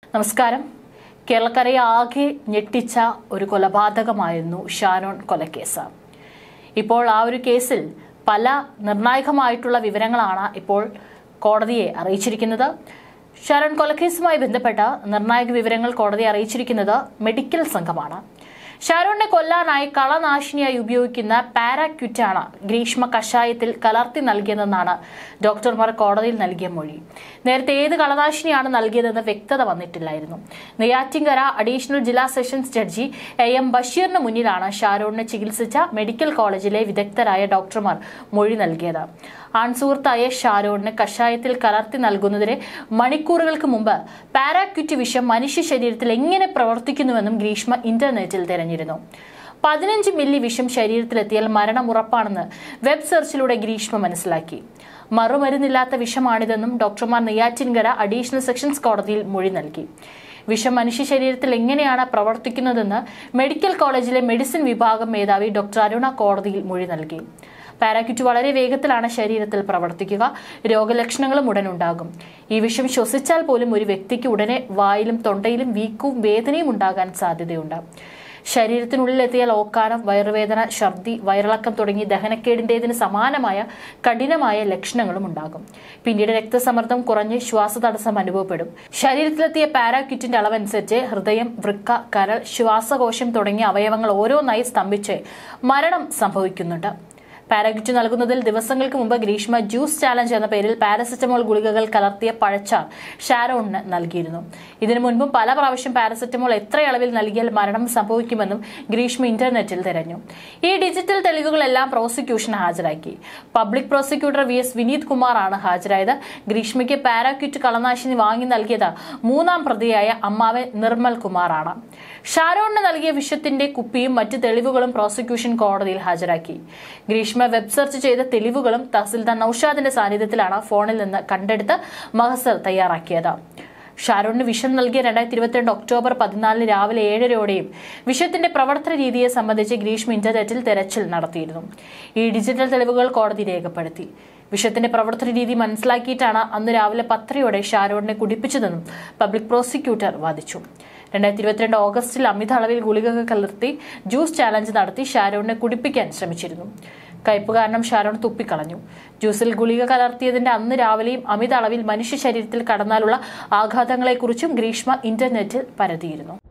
നമസ്കാരം കേരളക്കരയെ ആകെ ഞെട്ടിച്ച ഒരു കൊലപാതകമായിരുന്നു ഷാരോൺ കൊലക്കേസ് ഇപ്പോൾ ആ ഒരു കേസിൽ പല നിർണായകമായിട്ടുള്ള വിവരങ്ങളാണ് ഇപ്പോൾ കോടതിയെ അറിയിച്ചിരിക്കുന്നത് ഷാരോൺ കൊലക്കേസുമായി ബന്ധപ്പെട്ട നിർണായക വിവരങ്ങൾ കോടതിയെ അറിയിച്ചിരിക്കുന്നത് മെഡിക്കൽ സംഘമാണ് ഷാരോണിനെ കൊല്ലാനായി കളനാശിനിയായി ഉപയോഗിക്കുന്ന പാരാക്യുറ്റാണ് ഗ്രീഷ്മ കഷായത്തിൽ കലർത്തി നൽകിയതെന്നാണ് ഡോക്ടർമാർ കോടതിയിൽ നൽകിയ മൊഴി നേരത്തെ ഏത് കളനാശിനിയാണ് നൽകിയതെന്ന് വ്യക്തത വന്നിട്ടില്ലായിരുന്നു നെയ്യാറ്റിങ്കര അഡീഷണൽ ജില്ലാ സെഷൻസ് ജഡ്ജി എ എം ബഷീറിന് മുന്നിലാണ് ഷാരോണിനെ ചികിത്സിച്ച മെഡിക്കൽ കോളേജിലെ വിദഗ്ധരായ ഡോക്ടർമാർ മൊഴി നൽകിയത് ആൺസുഹൃത്തായ ഷാരോണിന് കഷായത്തിൽ കലർത്തി നൽകുന്നതിന് മണിക്കൂറുകൾക്ക് മുമ്പ് പാരാക്യുറ്റ് വിഷം മനുഷ്യ ശരീരത്തിൽ എങ്ങനെ പ്രവർത്തിക്കുന്നുവെന്നും ഗ്രീഷ്മ ഇന്റർനെറ്റിൽ തിരഞ്ഞിരുന്നു പതിനഞ്ച് മില്ലി വിഷം ശരീരത്തിലെത്തിയാൽ മരണം ഉറപ്പാണെന്ന് വെബ് സെർച്ചിലൂടെ ഗ്രീഷ്മ മനസ്സിലാക്കി മറുമരുന്നില്ലാത്ത വിഷമാണിതെന്നും ഡോക്ടർമാർ നെയ്യാറ്റിൻകര അഡീഷണൽ സെഷൻസ് കോടതിയിൽ മൊഴി നൽകി വിഷം മനുഷ്യ ശരീരത്തിൽ എങ്ങനെയാണ് പ്രവർത്തിക്കുന്നതെന്ന് മെഡിക്കൽ കോളേജിലെ മെഡിസിൻ വിഭാഗം മേധാവി ഡോക്ടർ അരുണ കോടതിയിൽ മൊഴി നൽകി പാരാക്യൂറ്റ് വളരെ വേഗത്തിലാണ് ശരീരത്തിൽ പ്രവർത്തിക്കുക രോഗലക്ഷണങ്ങളും ഉടൻ ഉണ്ടാകും ഈ വിഷം ശ്വസിച്ചാൽ പോലും ഒരു വ്യക്തിക്ക് ഉടനെ വായിലും തൊണ്ടയിലും വീക്കവും വേദനയും ഉണ്ടാകാൻ സാധ്യതയുണ്ട് ശരീരത്തിനുള്ളിലെത്തിയാൽ ഓക്കാനം വയറുവേദന ഛർദി വയറിളക്കം തുടങ്ങി ദഹനക്കേടിന്റേതിന് സമാനമായ കഠിനമായ ലക്ഷണങ്ങളും ഉണ്ടാകും പിന്നീട് രക്തസമ്മർദ്ദം കുറഞ്ഞ് ശ്വാസതടസ്സം അനുഭവപ്പെടും ശരീരത്തിലെത്തിയ പാരാക്യൂറ്റിന്റെ അളവനുസരിച്ച് ഹൃദയം വൃക്ക കരൾ ശ്വാസകോശം തുടങ്ങിയ അവയവങ്ങൾ ഓരോന്നായി സ്തംഭിച്ച് മരണം സംഭവിക്കുന്നുണ്ട് പാരാഗ്യൂറ്റ് നൽകുന്നതിൽ ദിവസങ്ങൾക്ക് മുമ്പ് ഗ്രീഷ്മ ജ്യൂസ് ചാലഞ്ച് എന്ന പേരിൽ പാരസെറ്റമോൾ ഗുളികകൾ കലർത്തിയ പഴച്ചാർ ഷാരോണിന് നൽകിയിരുന്നു ഇതിനു മുൻപും പല പ്രാവശ്യം പാരസെറ്റമോൾ എത്ര അളവിൽ നൽകിയാൽ മരണം സംഭവിക്കുമെന്നും ഗ്രീഷ്മ ഇന്റർനെറ്റിൽ തിരഞ്ഞു ഈ ഡിജിറ്റൽ തെളിവുകളെല്ലാം പ്രോസിക്യൂഷൻ ഹാജരാക്കി public prosecutor V S Vineeth കുമാറാണ് ഹാജരായത് ഗ്രീഷ്മയ്ക്ക് പാരാക്യൂറ്റ് കളനാശിനി വാങ്ങി നൽകിയത് മൂന്നാം പ്രതിയായ അമ്മാവൻ നിർമ്മൽ കുമാറാണ് ഷാരോണിന് നൽകിയ വിഷത്തിന്റെ കുപ്പിയും മറ്റ് തെളിവുകളും പ്രോസിക്യൂഷൻ കോടതിയിൽ ഹാജരാക്കി ഗ്രീഷ്മ വെബ് സെർച്ച് ചെയ്ത തെളിവുകളും തഹസിൽദാർ നൌഷാദിന്റെ സാന്നിധ്യത്തിലാണ് ഫോണിൽ നിന്ന് കണ്ടെടുത്ത് മഹസർ തയ്യാറാക്കിയത് ഷാരോണിന് വിഷം നൽകിയ രണ്ടായിരത്തി ഇരുപത്തിരണ്ട് ഒക്ടോബർ പതിനാലിന് രാവിലെ ഏഴരയോടെയും വിഷത്തിന്റെ പ്രവർത്തന രീതിയെ സംബന്ധിച്ച് ഗ്രീഷ്മ ഇന്റർനെറ്റിൽ തെരച്ചിൽ നടത്തിയിരുന്നു ഈ ഡിജിറ്റൽ തെളിവുകൾ കോടതി രേഖപ്പെടുത്തി വിഷത്തിന്റെ പ്രവർത്തന രീതി മനസ്സിലാക്കിയിട്ടാണ് അന്ന് രാവിലെ പത്തരയോടെ ഷാരോണിനെ കുടിപ്പിച്ചതെന്നും പബ്ലിക് പ്രോസിക്യൂട്ടർ വാദിച്ചു രണ്ടായിരത്തി ഇരുപത്തിരണ്ട് ഓഗസ്റ്റിൽ അമിത അളവിൽ ഗുളികകൾ കലർത്തി ജ്യൂസ് ചാലഞ്ച് നടത്തി ഷാരോണിനെ കുടിപ്പിക്കാൻ ശ്രമിച്ചിരുന്നു കയ്പ് കാരണം ഷാരോൺ തുപ്പിക്കളഞ്ഞു ജ്യൂസിൽ ഗുളിക കലർത്തിയതിന്റെ അന്ന് രാവിലെയും അമിത അളവിൽ മനുഷ്യ ശരീരത്തിൽ കടന്നാലുള്ള ആഘാതങ്ങളെക്കുറിച്ചും ഗ്രീഷ്മ ഇന്റർനെറ്റിൽ പരതിയിരുന്നു